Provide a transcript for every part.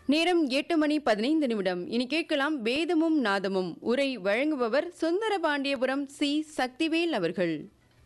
நேரம் எட்டு மணி பதினைந்து நிமிடம் இனி கேட்கலாம் வேதமும் நாதமும் உரை வழங்குபவர் சுந்தரபாண்டியபுரம் சி சக்திவேல் அவர்கள்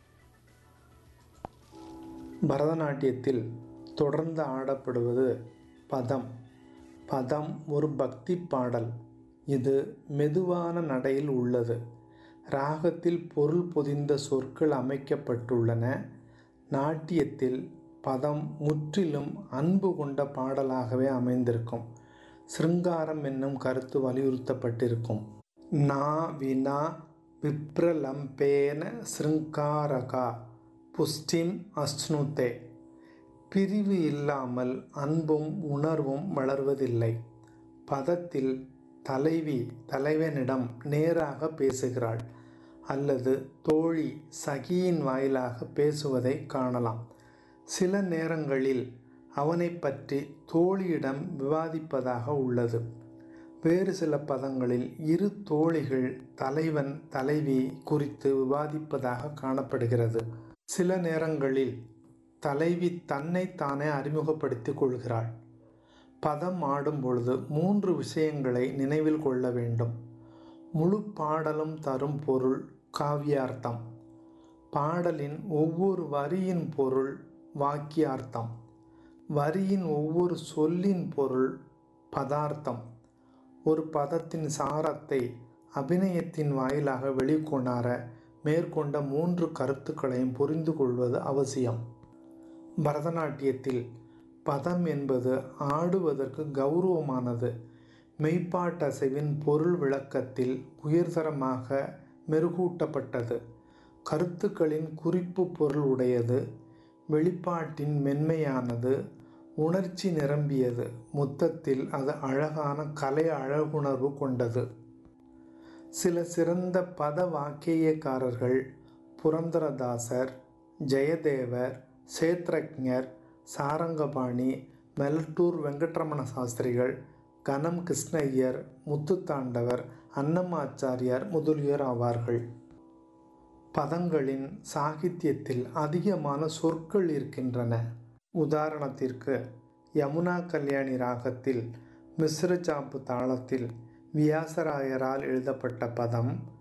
பரதநாட்டியத்தில் தொடர்ந்து ஆடப்படுவது பதம் பதம் ஒரு பக்தி பாடல் இது மெதுவான நடையில் உள்ளது ராகத்தில் பொருள் பொதிந்த சொற்கள் அமைக்கப்பட்டுள்ளன நாட்டியத்தில் பதம் முற்றிலும் அன்பு கொண்ட பாடலாகவே அமைந்திருக்கும் சிருங்காரம் என்னும் கருத்து வலியுறுத்தப்பட்டிருக்கும் நா வினா விப்ரலம்பேன சிருங்காரகா புஷ்டிம் அஸ்னுதே பிரிவு இல்லாமல் அன்பும் உணர்வும் வளர்வதில்லை பதத்தில் தலைவி தலைவனிடம் நேராக பேசுகிறாள் அல்லது தோழி சகியின் வாயிலாக பேசுவதை காணலாம் சில நேரங்களில் அவனை பற்றி தோழியிடம் விவாதிப்பதாக உள்ளது வேறு சில பதங்களில் இரு தோழிகள் தலைவன் தலைவி குறித்து விவாதிப்பதாக காணப்படுகிறது சில நேரங்களில் தலைவி தன்னை தானே அறிமுகப்படுத்திக் கொள்கிறாள் பதம் ஆடும் பொழுது மூன்று விஷயங்களை நினைவில் கொள்ள வேண்டும் முழு பாடலும் தரும் பொருள் காவியார்த்தம் பாடலின் ஒவ்வொரு வரியின் பொருள் வாக்கியார்த்தம் வரியின் ஒவ்வொரு சொல்லின் பொருள் பதார்த்தம் ஒரு பதத்தின் சாரத்தை அபிநயத்தின் வாயிலாக வெளிக்கொணர மேற்கொண்ட மூன்று கருத்துக்களையும் புரிந்து கொள்வது அவசியம் பரதநாட்டியத்தில் பதம் என்பது ஆடுவதற்கு கௌரவமானது மெய்ப்பாட்டசைவின் பொருள் விளக்கத்தில் உயர்தரமாக மெருகூட்டப்பட்டது கருத்துக்களின் குறிப்பு பொருள் உடையது வெளிப்பாட்டின் மென்மையானது உணர்ச்சி நிரம்பியது மொத்தத்தில் அது அழகான கலை அழகுணர்வு கொண்டது சில சிறந்த பத வாக்கியக்காரர்கள் புரந்தரதாசர் ஜெயதேவர் சேத்ரஜர் சாரங்கபாணி மெலட்டூர் வெங்கட்ரமண சாஸ்திரிகள் கனம் கிருஷ்ணய்யர் முத்துத்தாண்டவர் அன்னமாச்சாரியார் முதலியோர் ஆவார்கள் பதங்களின் சாகித்யத்தில் அதிகமான சொற்கள் இருக்கின்றன உதாரணத்திற்கு யமுனா கல்யாணி ராகத்தில் மிஸ்ர சாப்பு தாளத்தில் வியாசராயரால் எழுதப்பட்ட பதம்